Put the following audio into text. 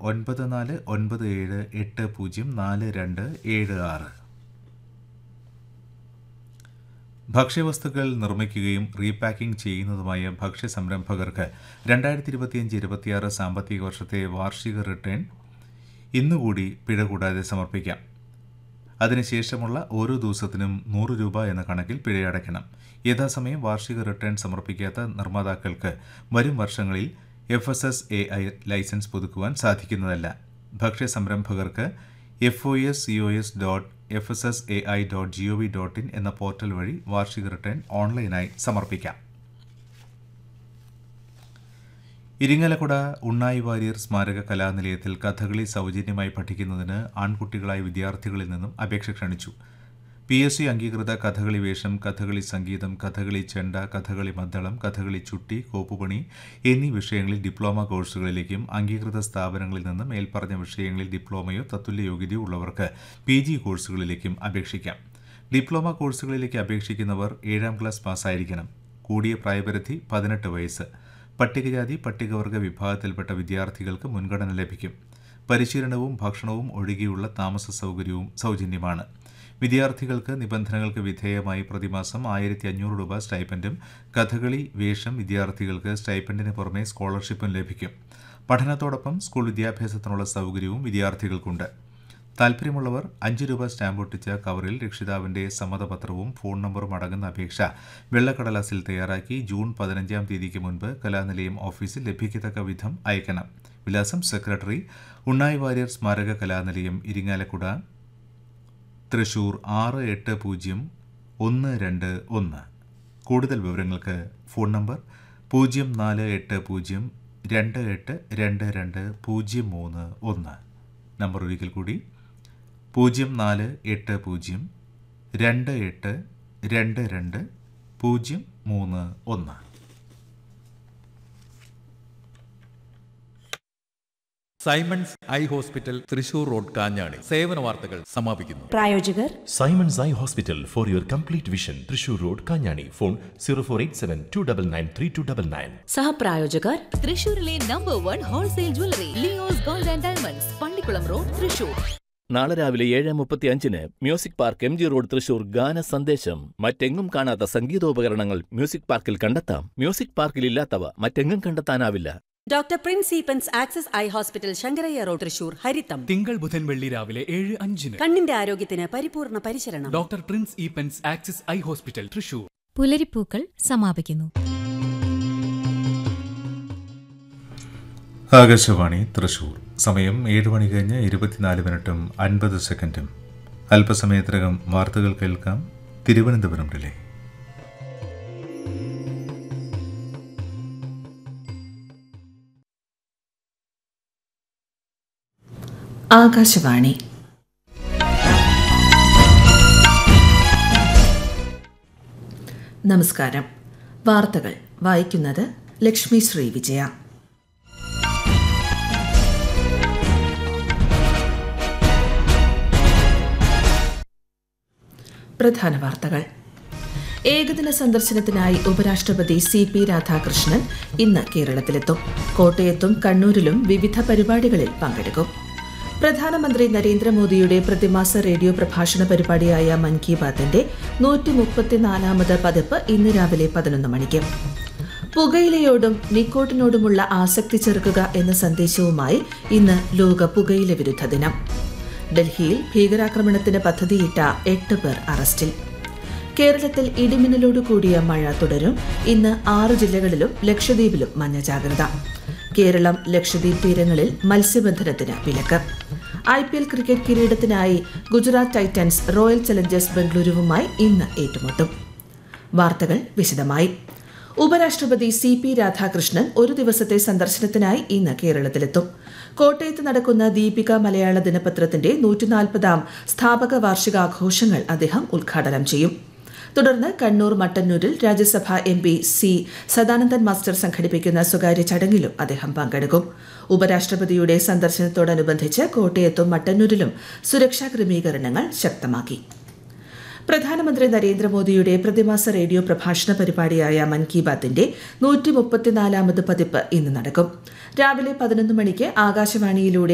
ഒൻപത് നാല് ഒൻപത് ഏഴ് എട്ട് പൂജ്യം നാല് രണ്ട് ഏഴ് ആറ് ഭക്ഷ്യവസ്തുക്കൾ നിർമ്മിക്കുകയും റീപാക്കിംഗ് ചെയ്യുന്നതുമായ ഭക്ഷ്യ സംരംഭകർക്ക് രണ്ടായിരത്തി ഇരുപത്തിയഞ്ച് ഇരുപത്തിയാറ് സാമ്പത്തിക വർഷത്തെ വാർഷിക റിട്ടേൺ ഇന്നുകൂടി പിഴ കൂടാതെ സമർപ്പിക്കാം അതിനുശേഷമുള്ള ഓരോ ദിവസത്തിനും നൂറ് രൂപ എന്ന കണക്കിൽ പിഴയടയ്ക്കണം യഥാസമയം വാർഷിക റിട്ടേൺ സമർപ്പിക്കാത്ത നിർമ്മാതാക്കൾക്ക് വരും വർഷങ്ങളിൽ F S S A I licence പുതുക്കുവാൻ സാധിക്കുന്നതല്ല ഭക്ഷ്യ സംരംഭകർക്ക് F O S C O S dot F S S A I dot G O V dot in എന്ന പോർട്ടൽ വഴി വാർഷിക റിട്ടേൺ ഓൺലൈനായി സമർപ്പിക്കാം ഇരിങ്ങലക്കുട ഉണ്ണായി വാര്യർ സ്മാരക കലാനിലയത്തിൽ കഥകളി സൗജന്യമായി പഠിക്കുന്നതിന് ആൺകുട്ടികളായ വിദ്യാർത്ഥികളിൽ നിന്നും അപേക്ഷ ക്ഷണിച്ചു പി എസ് സി അംഗീകൃത കഥകളി വേഷം കഥകളി സംഗീതം കഥകളി ചെണ്ട കഥകളി മദ്ദളം കഥകളി ചുട്ടി കോപ്പുപണി എന്നീ വിഷയങ്ങളിൽ ഡിപ്ലോമ കോഴ്സുകളിലേക്കും അംഗീകൃത സ്ഥാപനങ്ങളിൽ നിന്ന് മേൽപ്പറഞ്ഞ വിഷയങ്ങളിൽ ഡിപ്ലോമയോ തത്തുല്യ യോഗ്യതയോ ഉള്ളവർക്ക് പി ജി കോഴ്സുകളിലേക്കും അപേക്ഷിക്കാം ഡിപ്ലോമ കോഴ്സുകളിലേക്ക് അപേക്ഷിക്കുന്നവർ ഏഴാം ക്ലാസ് പാസ്സായിരിക്കണം കൂടിയ പ്രായപരിധി പതിനെട്ട് വയസ്സ് പട്ടികജാതി പട്ടികവർഗ വിഭാഗത്തിൽപ്പെട്ട വിദ്യാർത്ഥികൾക്ക് മുൻഗണന ലഭിക്കും പരിശീലനവും ഭക്ഷണവും ഒഴികെയുള്ള താമസ സൗകര്യവും സൗജന്യമാണ് വിദ്യാർത്ഥികൾക്ക് നിബന്ധനകൾക്ക് വിധേയമായി പ്രതിമാസം ആയിരത്തി അഞ്ഞൂറ് രൂപ സ്റ്റൈപ്പൻഡും കഥകളി വേഷം വിദ്യാർത്ഥികൾക്ക് സ്റ്റൈപ്പൻഡിന് പുറമെ സ്കോളർഷിപ്പും ലഭിക്കും പഠനത്തോടൊപ്പം സ്കൂൾ വിദ്യാഭ്യാസത്തിനുള്ള സൗകര്യവും വിദ്യാർത്ഥികൾക്കുണ്ട് താൽപ്പര്യമുള്ളവർ അഞ്ച് രൂപ സ്റ്റാമ്പ് ഒട്ടിച്ച കവറിൽ രക്ഷിതാവിന്റെ സമ്മതപത്രവും ഫോൺ നമ്പറും അടങ്ങുന്ന അപേക്ഷ വെള്ളക്കടലാസിൽ തയ്യാറാക്കി ജൂൺ പതിനഞ്ചാം തീയതിക്ക് മുൻപ് കലാനിലയം ഓഫീസിൽ ലഭിക്കത്തക്ക വിധം അയക്കണം വിലാസം സെക്രട്ടറി ഉണ്ണായി വാര്യർ സ്മാരക കലാനിലയം ഇരിങ്ങാലക്കുട തൃശൂർ ആറ് എട്ട് പൂജ്യം ഒന്ന് രണ്ട് ഒന്ന് കൂടുതൽ വിവരങ്ങൾക്ക് ഫോൺ നമ്പർ പൂജ്യം നാല് എട്ട് പൂജ്യം രണ്ട് എട്ട് രണ്ട് രണ്ട് പൂജ്യം മൂന്ന് ഒന്ന് നമ്പർ ഒരിക്കൽ കൂടി പൂജ്യം നാല് എട്ട് പൂജ്യം രണ്ട് എട്ട് രണ്ട് രണ്ട് പൂജ്യം മൂന്ന് ഒന്ന് Simons eye hospital Thrissur road Kanjani സേവന വാർത്തകൾ സമാപിക്കുന്നു പ്രായോജകർ Simon's Eye Hospital for your complete vision. Trishur Road, Kanyani. Phone 0487 299 3299. സഹപ്രായോജകർ തൃശൂരിലെ number one wholesale jewellery Leo's gold and diamonds Pallikkulam road Thrissur നാളെ രാവിലെ ഏഴ് മുപ്പത്തി അഞ്ചിന് music park M G road Thrissur ഗാന സന്ദേശം മറ്റെങ്ങും കാണാത്ത സംഗീതോപകരണങ്ങൾ മ്യൂസിക് പാർക്കിൽ കണ്ടെത്താം മ്യൂസിക് പാർക്കിൽ ഇല്ലാത്തവ മറ്റെങ്ങും കണ്ടെത്താനാവില്ല doctor Prince Eappen's access eye hospital Shankaraiah road Thrissur ഹരിത്തം തിങ്കൾ ബുധൻ വെള്ളി രാവിലെ ഏഴ് അഞ്ചിന് കണ്ണിന്റെ ആരോഗ്യത്തിന് പരിപൂർണ പരിചരണം doctor Prince Eappen's axis eye hospital Thrissur പുലരിപ്പൂക്കൾ സമാപിക്കുന്നു ആകാശവാണി തൃശൂർ സമയം ഏഴ് മണി കഴിഞ്ഞ് ഇരുപത്തിനാല് മിനിറ്റും അൻപത് സെക്കൻഡും അല്പസമയത്തിനകം വാർത്തകൾ കേൾക്കാം തിരുവനന്തപുരം റിലേ ആകാശവാണി നമസ്കാരം വാർത്തകൾ വായിക്കുന്നത് ലക്ഷ്മി ശ്രീ വിജയ പ്രധാന വാർത്തകൾ ഏകദിന സന്ദർശനത്തിനായി ഉപരാഷ്ട്രപതി സി പി രാധാകൃഷ്ണൻ ഇന്ന് കേരളത്തിലെത്തും കോട്ടയത്തും കണ്ണൂരിലും വിവിധ പരിപാടികളിൽ പങ്കെടുക്കും പ്രധാനമന്ത്രി നരേന്ദ്രമോദിയുടെ പ്രതിമാസ റേഡിയോ പ്രഭാഷണ പരിപാടിയായ മൻ കി ബാത്തിന്റെ നൂറ്റി മുപ്പത്തിനാലാമത് പതിപ്പ് ഇന്ന് രാവിലെ പതിനൊന്ന് മണിക്ക് പുകയിലയോടും നിക്കോട്ടിനോടുമുള്ള ആസക്തി ചെറുക്കുക എന്ന സന്ദേശവുമായി ഇന്ന് ലോക പുകയില വിരുദ്ധ ദിനം ഡൽഹിയിൽ ഭീകരാക്രമണത്തിന് പദ്ധതിയിട്ട എട്ട് പേർ അറസ്റ്റിൽ കേരളത്തിൽ ഇടിമിന്നലോട് കൂടിയ മഴ തുടരും ഇന്ന് ആറ് ജില്ലകളിലും ലക്ഷദ്വീപിലും മഞ്ഞ ജാഗ്രത കേരളം ലക്ഷദ്വീപ് തീരങ്ങളിൽ മത്സ്യബന്ധനത്തിന് വിലക്ക് ഐ പി എൽ ക്രിക്കറ്റ് കിരീടത്തിനായി ഗുജറാത്ത് ടൈറ്റൻസ് റോയൽ ചലഞ്ചേഴ്സ് ബംഗളൂരുവുമായി ഇന്ന് ഏറ്റുമുട്ടും വാർത്തകൾ വിശദമായി ഉപരാഷ്ട്രപതി സി പി രാധാകൃഷ്ണൻ ഒരു ദിവസത്തെ സന്ദർശനത്തിനായി ഇന്ന് കേരളത്തിലെത്തും കോട്ടയത്ത് നടക്കുന്ന ദീപിക മലയാള ദിനപത്രത്തിന്റെ നൂറ്റിനാൽപ്പതാം സ്ഥാപക വാർഷികാഘോഷങ്ങൾ അദ്ദേഹം ഉദ്ഘാടനം ചെയ്യും തുടർന്ന് കണ്ണൂർ മട്ടന്നൂരിൽ Rajya Sabha M P C Sadanandan master സംഘടിപ്പിക്കുന്ന സ്വകാര്യ ചടങ്ങിലും അദ്ദേഹം പങ്കെടുക്കും ഉപരാഷ്ട്രപതിയുടെ സന്ദർശനത്തോടനുബന്ധിച്ച് കോട്ടയത്തും മട്ടന്നൂരിലും സുരക്ഷാ ക്രമീകരണങ്ങൾ ശക്തമാക്കി പ്രധാനമന്ത്രി നരേന്ദ്രമോദിയുടെ പ്രതിമാസ റേഡിയോ പ്രഭാഷണ പരിപാടിയായ മൻ കി ബാത്തിന്റെ നൂറ്റി മുപ്പത്തിനാലാമത് പതിപ്പ് ഇന്ന് നടക്കും രാവിലെ പതിനൊന്ന് മണിക്ക് ആകാശവാണിയിലൂടെ